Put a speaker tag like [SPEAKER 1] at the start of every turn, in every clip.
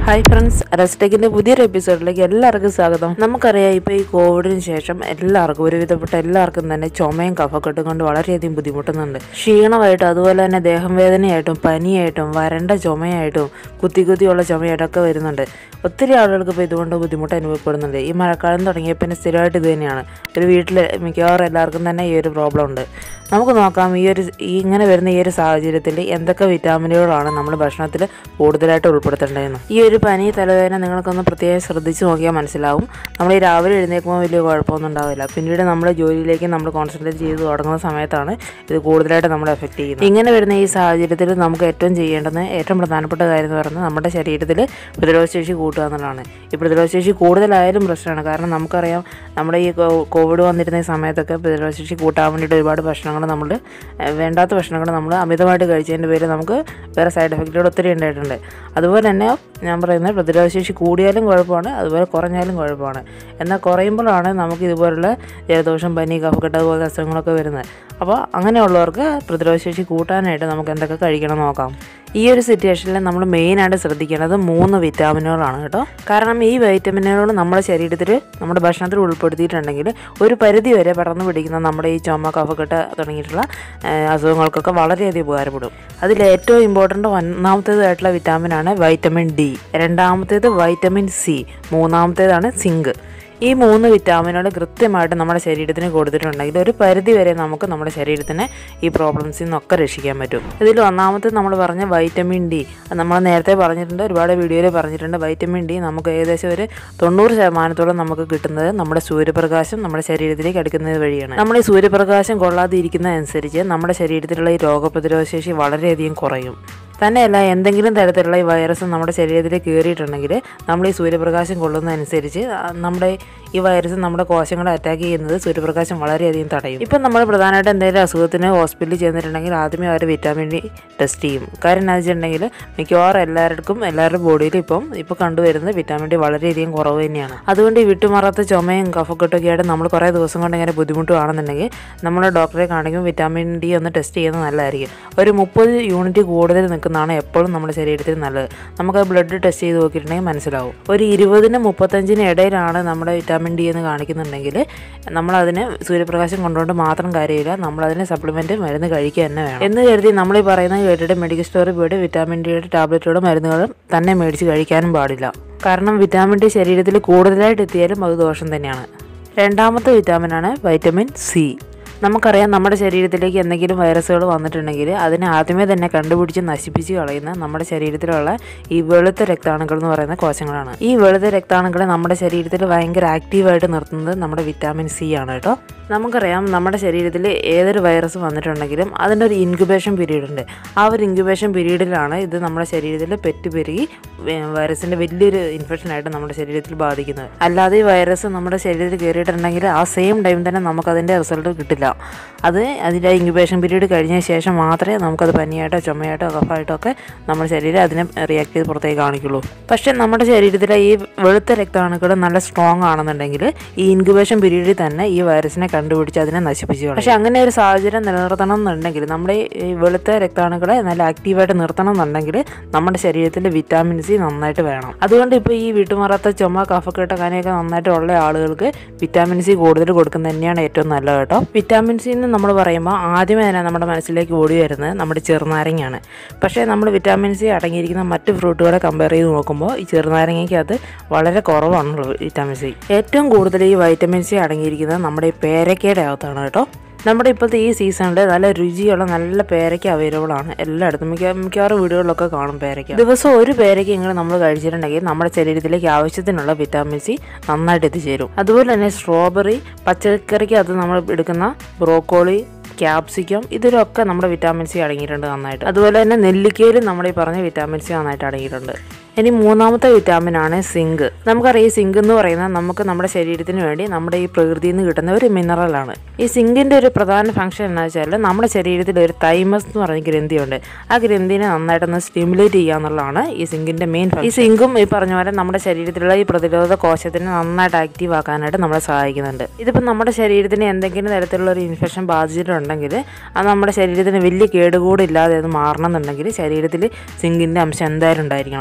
[SPEAKER 1] Hi friends റെസ്റ്റെക്കിന്റെ പുതിയൊരു എപ്പിസോഡിലേക്ക് എല്ലാവർക്കും സ്വാഗതം നമുക്കറിയാം ഇപ്പോൾ ഈ കോവിഡിന് ശേഷം എല്ലാവർക്കും ഒരുവിധപ്പെട്ട എല്ലാവർക്കും തന്നെ ചുമയും കഫക്കെട്ടും കൊണ്ട് വളരെയധികം ബുദ്ധിമുട്ടുന്നുണ്ട് ക്ഷീണമായിട്ടും അതുപോലെ തന്നെ ദേഹം വേദനയായിട്ടും പനിയായിട്ടും വരണ്ട ചുമയായിട്ടും കുത്തി കുത്തിയുള്ള ചുമയായിട്ടൊക്കെ വരുന്നുണ്ട് ഒത്തിരി ആളുകൾക്ക് ഇപ്പോൾ ഇതുകൊണ്ട് ബുദ്ധിമുട്ട് അനുഭവപ്പെടുന്നുണ്ട് ഈ മഴക്കാലം തുടങ്ങിയപ്പോൾ പിന്നെ സ്ഥിരമായിട്ട് ഇത് തന്നെയാണ് ഒരു വീട്ടിൽ മിക്കവാറും എല്ലാവർക്കും തന്നെ ഈ ഒരു പ്രോബ്ലം ഉണ്ട് നമുക്ക് നോക്കാം ഈ ഒരു ഈ ഇങ്ങനെ വരുന്ന ഈ ഒരു സാഹചര്യത്തിൽ എന്തൊക്കെ വിറ്റാമിനുകളാണ് നമ്മൾ ഭക്ഷണത്തിൽ കൂടുതലായിട്ട് ഉൾപ്പെടുത്തേണ്ടതെന്ന് ഈ ഒരു പനി തലവേദന നിങ്ങൾക്കൊന്ന് പ്രത്യേകം ശ്രദ്ധിച്ച് നോക്കിയാൽ മനസ്സിലാവും നമ്മൾ ഈ രാവിലെ എഴുന്നേൽക്കുമ്പോൾ വലിയ കുഴപ്പമൊന്നും ഉണ്ടാവില്ല പിന്നീട് നമ്മൾ ജോലിയിലേക്ക് നമ്മൾ കോൺസെൻട്രേറ്റ് ചെയ്ത് തുടങ്ങുന്ന സമയത്താണ് ഇത് കൂടുതലായിട്ട് നമ്മളെ എഫക്റ്റ് ചെയ്യുന്നത് ഇങ്ങനെ വരുന്ന ഈ സാഹചര്യത്തിൽ നമുക്ക് ഏറ്റവും ചെയ്യേണ്ടത് ഏറ്റവും പ്രധാനപ്പെട്ട കാര്യം എന്ന് പറയുന്നത് നമ്മുടെ ശരീരത്തിൽ പ്രതിരോധശേഷി കൂട്ടുക എന്നുള്ളതാണ് ഈ പ്രതിരോധശേഷി കൂടുതലായാലും പ്രശ്നമാണ് കാരണം നമുക്കറിയാം നമ്മുടെ ഈ കോ- കോവിഡ് വന്നിരുന്ന ഈ സമയത്തൊക്കെ പ്രതിരോധശേഷി കൂട്ടാൻ വേണ്ടിയിട്ട് ഒരുപാട് ഭക്ഷണങ്ങൾ നമ്മൾ ഏഹ്, വേണ്ടാത്ത ഭക്ഷണങ്ങൾ നമ്മൾ അമിതമായിട്ട് കഴിച്ചതിൻ്റെ പേരിൽ നമുക്ക് വേറെ സൈഡ് എഫക്റ്റുകൾ ഒത്തിരി ഉണ്ടായിട്ടുണ്ട് അതുപോലെ തന്നെ ഞാൻ പറയുന്നത് പ്രതിരോധശേഷി കൂടിയാലും കുഴപ്പമാണ് അതുപോലെ കുറഞ്ഞാലും കുഴപ്പമാണ് എന്നാൽ കുറയുമ്പോഴാണ് നമുക്ക് ഇതുപോലുള്ള ജലദോഷം പനി കഫക്കെട്ട് അതുപോലത്തെ അസുഖങ്ങളൊക്കെ വരുന്നത് അപ്പോൾ അങ്ങനെയുള്ളവർക്ക് പ്രതിരോധശേഷി കൂട്ടാനായിട്ട് നമുക്ക് എന്തൊക്കെ കഴിക്കണം എന്ന് നോക്കാം ഈ ഒരു സിറ്റുവേഷനിൽ നമ്മൾ മെയിനായിട്ട് ശ്രദ്ധിക്കേണ്ടത് മൂന്ന് വിറ്റാമിനുകളാണ് കേട്ടോ കാരണം ഈ വൈറ്റമിനുകൾ നമ്മുടെ ശരീരത്തിൽ നമ്മുടെ ഭക്ഷണത്തിൽ ഉൾപ്പെടുത്തിയിട്ടുണ്ടെങ്കിൽ ഒരു പരിധി വരെ പടർന്നു പിടിക്കുന്ന നമ്മുടെ ഈ ചുമ കഫക്കെട്ട് തുടങ്ങിയിട്ടുള്ള ആ, അസുഖങ്ങൾക്കൊക്കെ വളരെയധികം ഉപകാരപ്പെടും അതിൽ ഏറ്റവും ഇമ്പോർട്ടൻ്റ് ഒന്നാമത്തേതായിട്ടുള്ള വിറ്റാമിനാണ് വൈറ്റമിൻ ഡി രണ്ടാമത്തേത് വൈറ്റമിൻ സി മൂന്നാമത്തേതാണ് സിങ്ക് ഈ മൂന്ന് വിറ്റാമിനുകൾ കൃത്യമായിട്ട് നമ്മുടെ ശരീരത്തിന് കൊടുത്തിട്ടുണ്ടെങ്കിൽ ഒരു പരിധി വരെ നമുക്ക് നമ്മുടെ ശരീരത്തിനെ ഈ പ്രോബ്ലംസിൽ നിന്നൊക്കെ രക്ഷിക്കാൻ പറ്റും ഇതിൽ ഒന്നാമത്തെ നമ്മൾ പറഞ്ഞ വൈറ്റമിൻ ഡി അത് നമ്മൾ നേരത്തെ പറഞ്ഞിട്ടുണ്ട് ഒരുപാട് വീഡിയോയിൽ പറഞ്ഞിട്ടുണ്ട് വൈറ്റമിൻ ഡി നമുക്ക് ഏകദേശം ഒരു തൊണ്ണൂറ് ശതമാനത്തോളം നമുക്ക് കിട്ടുന്നത് നമ്മുടെ സൂര്യപ്രകാശം നമ്മുടെ ശരീരത്തിലേക്ക് അടുക്കുന്നത് വഴിയാണ് നമ്മൾ ഈ സൂര്യപ്രകാശം കൊള്ളാതിരിക്കുന്നതനുസരിച്ച് നമ്മുടെ ശരീരത്തിലുള്ള ഈ രോഗപ്രതിരോധ ശേഷി വളരെയധികം കുറയും തന്നെയല്ല എന്തെങ്കിലും തരത്തിലുള്ള ഈ വൈറസ് നമ്മുടെ ശരീരത്തിൽ കയറിയിട്ടുണ്ടെങ്കിൽ നമ്മൾ ഈ സൂര്യപ്രകാശം കൊള്ളുന്നതനുസരിച്ച് ആ, നമ്മുടെ ഈ വൈറസ് നമ്മുടെ കോശങ്ങളെ അറ്റാക്ക് ചെയ്യുന്നത് സൂര്യപ്രകാശം വളരെയധികം തടയും ഇപ്പം നമ്മൾ പ്രധാനമായിട്ട് എന്തെങ്കിലും അസുഖത്തിന് ഹോസ്പിറ്റലിൽ ചെന്നിട്ടുണ്ടെങ്കിൽ ആദ്യമേ അവർ വിറ്റാമിൻ ഡി ടെസ്റ്റ് ചെയ്യും കാര്യം എന്താ വെച്ചിട്ടുണ്ടെങ്കിൽ മിക്കവാറും എല്ലാവർക്കും എല്ലാവരുടെ ബോഡിയിലും ഇപ്പം ഇപ്പോൾ കണ്ടുവരുന്നത് വിറ്റാമിൻ ഡി വളരെയധികം കുറവ് തന്നെയാണ് അതുകൊണ്ട് ഈ വിട്ടുമാറാത്ത ചുമയും കഫക്കെട്ടൊക്കെ ആയിട്ട് നമ്മൾ കുറേ ദിവസം കൊണ്ട് ഇങ്ങനെ ബുദ്ധിമുട്ടുവാണെന്നുണ്ടെങ്കിൽ നമ്മൾ ഡോക്ടറെ കാണിക്കുമ്പോൾ വിറ്റാമിൻ ഡി ഒന്ന് ടെസ്റ്റ് ചെയ്യുന്നത് നല്ലതായിരിക്കും ഒരു മുപ്പത് യൂണിറ്റ് കൂടുതൽ നിൽക്കുന്നതാണ് എപ്പോഴും നമ്മുടെ ശരീരത്തിൽ നല്ലത് നമുക്ക് ബ്ലഡ് ടെസ്റ്റ് ചെയ്ത് നോക്കിയിട്ടുണ്ടെങ്കിൽ മനസ്സിലാവും ഒരു ഇരുപതിനും മുപ്പത്തഞ്ചിനും ഇടയിലാണ് നമ്മുടെ വിറ്റാമിൻ ഡി എന്ന് കാണിക്കുന്നുണ്ടെങ്കിൽ നമ്മളതിന് സൂര്യപ്രകാശം കൊണ്ടുകൊണ്ട് മാത്രം കാര്യമില്ല നമ്മളതിന് സപ്ലിമെൻറ്റ് മരുന്ന് കഴിക്കുക തന്നെ വേണം എന്ന് കരുതി നമ്മൾ ഈ പറയുന്നത് കേട്ടിട്ട് മെഡിക്കൽ സ്റ്റോറിൽ പോയിട്ട് വിറ്റാമിൻ ഡിയുടെ ടാബ്ലറ്റുകളും മരുന്നുകളും തന്നെ മേടിച്ച് കഴിക്കാനും പാടില്ല കാരണം വിറ്റാമിൻ ഡി ശരീരത്തിൽ കൂടുതലായിട്ട് എത്തിയാലും അത് ദോഷം തന്നെയാണ് രണ്ടാമത്തെ വിറ്റാമിനാണ് വൈറ്റമിൻ സി നമുക്കറിയാം നമ്മുടെ ശരീരത്തിലേക്ക് എന്തെങ്കിലും വൈറസുകൾ വന്നിട്ടുണ്ടെങ്കിൽ അതിനെ ആദ്യമേ തന്നെ കണ്ടുപിടിച്ച് നശിപ്പിച്ച് കളയുന്ന നമ്മുടെ ശരീരത്തിലുള്ള ഈ വെളുത്ത രക്താണുക്കൾ എന്ന് പറയുന്ന കോശങ്ങളാണ് ഈ വെളുത്ത രക്താണുക്കളെ നമ്മുടെ ശരീരത്തിൽ ഭയങ്കര ആക്റ്റീവായിട്ട് നിർത്തുന്നത് നമ്മുടെ വിറ്റാമിൻ സി ആണ് കേട്ടോ നമുക്കറിയാം നമ്മുടെ ശരീരത്തിൽ ഏതൊരു വൈറസ് വന്നിട്ടുണ്ടെങ്കിലും അതിൻ്റെ ഒരു ഇൻക്യുബേഷൻ പീരീഡ് ഉണ്ട് ആ ഒരു ഇൻക്യുബേഷൻ പീരീഡിലാണ് ഇത് നമ്മുടെ ശരീരത്തിൽ പെറ്റ് പെരുകി വേ- വൈറസിൻ്റെ വലിയൊരു ഇൻഫെക്ഷനായിട്ട് നമ്മുടെ ശരീരത്തിൽ ബാധിക്കുന്നത് അല്ലാതെ ഈ വൈറസ് നമ്മുടെ ശരീരത്തിൽ കയറിയിട്ടുണ്ടെങ്കിൽ ആ സെയിം ടൈം തന്നെ നമുക്കതിൻ്റെ റിസൾട്ട് കിട്ടില്ല അത് അതിൻ്റെ ഇൻക്യുബേഷൻ പീരീഡ് കഴിഞ്ഞ ശേഷം മാത്രമേ നമുക്കത് പനിയായിട്ടോ ചുമയായിട്ടോ കഫായിട്ടോ ഒക്കെ നമ്മുടെ ശരീരം അതിനെ റിയാക്ട് ചെയ്ത് പുറത്തേക്ക് കാണിക്കുള്ളൂ പക്ഷേ നമ്മുടെ ശരീരത്തിലെ ഈ വെളുത്ത രക്താണുക്കൾ നല്ല സ്ട്രോങ് ആണെന്നുണ്ടെങ്കിൽ ഈ ഇൻക്യുബേഷൻ പീരീഡിൽ തന്നെ ഈ വൈറസിനെ കണ്ടുപിടിച്ച് അതിനെ നശിപ്പിച്ചു കളയും. പക്ഷേ അങ്ങനെ ഒരു സാഹചര്യം നിലനിർത്തണം എന്നുണ്ടെങ്കിൽ നമ്മുടെ ഈ വെളുത്ത രക്താണുക്കളെ നല്ല ആക്റ്റീവായിട്ട് നിർത്തണം എന്നുണ്ടെങ്കിൽ നമ്മുടെ ശരീരത്തിൽ വിറ്റാമിൻ സി നന്നായിട്ട് വേണം അതുകൊണ്ട് ഇപ്പോൾ ഈ വിട്ടുമാറാത്ത ചുമ കഫക്കെട്ട് അങ്ങനെയൊക്കെ നന്നായിട്ട് ഉള്ള ആളുകൾക്ക് വിറ്റാമിൻ സി കൂടുതൽ കൊടുക്കുന്നത് തന്നെയാണ് ഏറ്റവും നല്ലത് കേട്ടോ വിറ്റാമിൻ സി എന്ന് നമ്മൾ പറയുമ്പോൾ ആദ്യമേ തന്നെ നമ്മുടെ മനസ്സിലേക്ക് ഓടി വരുന്നത് നമ്മുടെ ചെറുനാരങ്ങയാണ് പക്ഷേ നമ്മൾ വിറ്റാമിൻ സി അടങ്ങിയിരിക്കുന്ന മറ്റ് ഫ്രൂട്ടുകളെ കമ്പയർ ചെയ്ത് നോക്കുമ്പോൾ ഈ ചെറുനാരങ്ങയ്ക്കകത്ത് വളരെ കുറവാണുള്ളത് വിറ്റാമിൻ സി ഏറ്റവും കൂടുതൽ ഈ വൈറ്റമിൻ സി അടങ്ങിയിരിക്കുന്നത് നമ്മുടെ ഈ പേരക്കയുടെ അകത്താണ് കേട്ടോ നമ്മുടെ ഇപ്പോഴത്തെ ഈ സീസണിൽ നല്ല രുചിയുള്ള നല്ല പേരയ്ക്ക അവൈലബിൾ ആണ് എല്ലായിടത്തും മിക്ക മിക്കവാറും വീടുകളിലൊക്കെ കാണും പേരയ്ക്ക ദിവസം ഒരു പേരയ്ക്ക ഇങ്ങനെ നമ്മൾ കഴിച്ചിട്ടുണ്ടെങ്കിൽ നമ്മുടെ ശരീരത്തിലേക്ക് ആവശ്യത്തിനുള്ള വിറ്റാമിൻ സി നന്നായിട്ട് എത്തിച്ചേരും അതുപോലെ തന്നെ സ്ട്രോബെറി പച്ചക്കറിക്ക് അത് നമ്മൾ എടുക്കുന്ന ബ്രോക്കോളി ക്യാപ്സിക്കം ഇതിലൊക്കെ നമ്മുടെ വിറ്റാമിൻ സി അടങ്ങിയിട്ടുണ്ട് നന്നായിട്ട് അതുപോലെ തന്നെ നെല്ലിക്കയിലും നമ്മൾ ഈ പറഞ്ഞ വിറ്റാമിൻ സി നന്നായിട്ട് അടങ്ങിയിട്ടുണ്ട് ഇനി മൂന്നാമത്തെ വിറ്റാമിൻ ആണ് സിങ്ക് നമുക്കറിയാം ഈ സിങ്ക് എന്ന് പറയുന്നത് നമുക്ക് നമ്മുടെ ശരീരത്തിന് വേണ്ടി നമ്മുടെ ഈ പ്രകൃതിയിൽ നിന്ന് കിട്ടുന്ന ഒരു മിനറലാണ് ഈ സിങ്കിന്റെ ഒരു പ്രധാന ഫംഗ്ഷൻ എന്ന് വെച്ചാൽ നമ്മുടെ ശരീരത്തിൽ ഒരു തൈമസ് എന്ന് പറഞ്ഞ ഗ്രന്ഥിയുണ്ട് ആ ഗ്രന്ഥിനെ നന്നായിട്ടൊന്ന് സ്റ്റിമുലേറ്റ് ചെയ്യുക എന്നുള്ളതാണ് ഈ സിങ്കിന്റെ മെയിൻ ഈ സിങ്കും ഈ പറഞ്ഞ പോലെ നമ്മുടെ ശരീരത്തിലുള്ള ഈ പ്രതിരോധ കോശത്തിനെ നന്നായിട്ട് ആക്റ്റീവ് ആക്കാനായിട്ട് നമ്മളെ സഹായിക്കുന്നുണ്ട് ഇതിപ്പോൾ നമ്മുടെ ശരീരത്തിന് എന്തെങ്കിലും തരത്തിലുള്ള ഒരു ഇൻഫെക്ഷൻ ബാധിച്ചിട്ടുണ്ടെങ്കിൽ അത് നമ്മുടെ ശരീരത്തിന് വലിയ കേടുകൂടില്ലാതെ അത് മാറണം എന്നുണ്ടെങ്കിൽ ശരീരത്തിൽ സിങ്കിന്റെ അംശം എന്തായാലും ഉണ്ടായിരിക്കണം ഇത്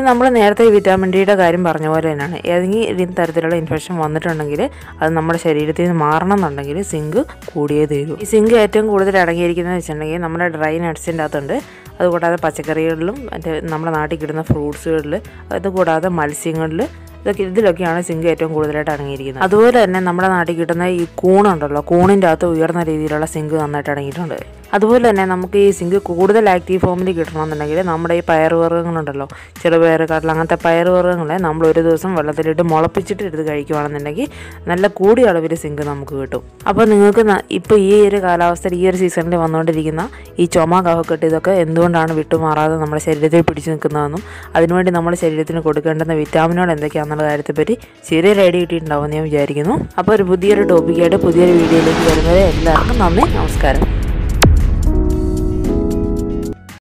[SPEAKER 1] ഇത് നമ്മൾ നേരത്തെ ഈ വിറ്റാമിൻ ഡിയുടെ കാര്യം പറഞ്ഞ പോലെ തന്നെയാണ് ഏതെങ്കിലും തരത്തിലുള്ള ഇൻഫെക്ഷൻ വന്നിട്ടുണ്ടെങ്കിൽ അത് നമ്മുടെ ശരീരത്തിൽ നിന്ന് മാറണം എന്നുണ്ടെങ്കിൽ സിങ്ക് കൂടിയേ തീരൂ ഈ സിങ്ക് ഏറ്റവും കൂടുതൽ അടങ്ങിയിരിക്കുന്നത് വെച്ചിട്ടുണ്ടെങ്കിൽ നമ്മുടെ ഡ്രൈ നട്ട്സിൻ്റെ അകത്തുണ്ട് അതുകൂടാതെ പച്ചക്കറികളിലും മറ്റേ നമ്മുടെ നാട്ടിൽ കിട്ടുന്ന ഫ്രൂട്ട്സുകളിൽ അതുകൂടാതെ മത്സ്യങ്ങളിൽ ഇതൊക്കെ ഇതിലൊക്കെയാണ് സിങ്ക് ഏറ്റവും കൂടുതലായിട്ട് അടങ്ങിയിരിക്കുന്നത് അതുപോലെ തന്നെ നമ്മുടെ നാട്ടിൽ കിട്ടുന്ന ഈ കൂണുണ്ടല്ലോ കൂണിൻ്റെ അകത്ത് ഉയർന്ന രീതിയിലുള്ള സിങ്ക് നന്നായിട്ട് അടങ്ങിയിട്ടുണ്ട് അതുപോലെ തന്നെ നമുക്ക് ഈ സിങ്ക് കൂടുതൽ ആക്റ്റീവ് ഫോമിൽ കിട്ടണമെന്നുണ്ടെങ്കിൽ നമ്മുടെ ഈ പയറുവർഗ്ഗങ്ങളുണ്ടല്ലോ ചെറുപയർ കടല അങ്ങനത്തെ പയറുവർഗ്ഗങ്ങളെ നമ്മൾ ഒരു ദിവസം വെള്ളത്തിലിട്ട് മുളപ്പിച്ചിട്ട് എടുത്ത് കഴിക്കുകയാണെന്നുണ്ടെങ്കിൽ നല്ല കൂടിയ അളവിൽ സിങ്ക് നമുക്ക് കിട്ടും അപ്പോൾ നിങ്ങൾക്ക് ഇപ്പോൾ ഈ ഒരു കാലാവസ്ഥയിൽ ഈ ഒരു സീസണിൽ വന്നുകൊണ്ടിരിക്കുന്ന ഈ ചുമ കഫക്കെട്ട് ഇതൊക്കെ എന്തുകൊണ്ടാണ് വിട്ടുമാറാതെ നമ്മുടെ ശരീരത്തിൽ പിടിച്ചു നിൽക്കുന്നതെന്നും അതിനുവേണ്ടി നമ്മുടെ ശരീരത്തിന് കൊടുക്കേണ്ടുന്ന വിറ്റാമിനുകൾ എന്തൊക്കെയാണെന്നുള്ള കാര്യത്തെപ്പറ്റി ചെറിയൊരു ഐഡിയ കിട്ടിയിട്ടുണ്ടാവുമെന്ന് ഞാൻ വിചാരിക്കുന്നു അപ്പോൾ ഒരു പുതിയൊരു ടോപ്പിക്കായിട്ട് പുതിയൊരു വീഡിയോയിലേക്ക് വരുന്നത് എല്ലാവർക്കും നന്ദി നമസ്കാരം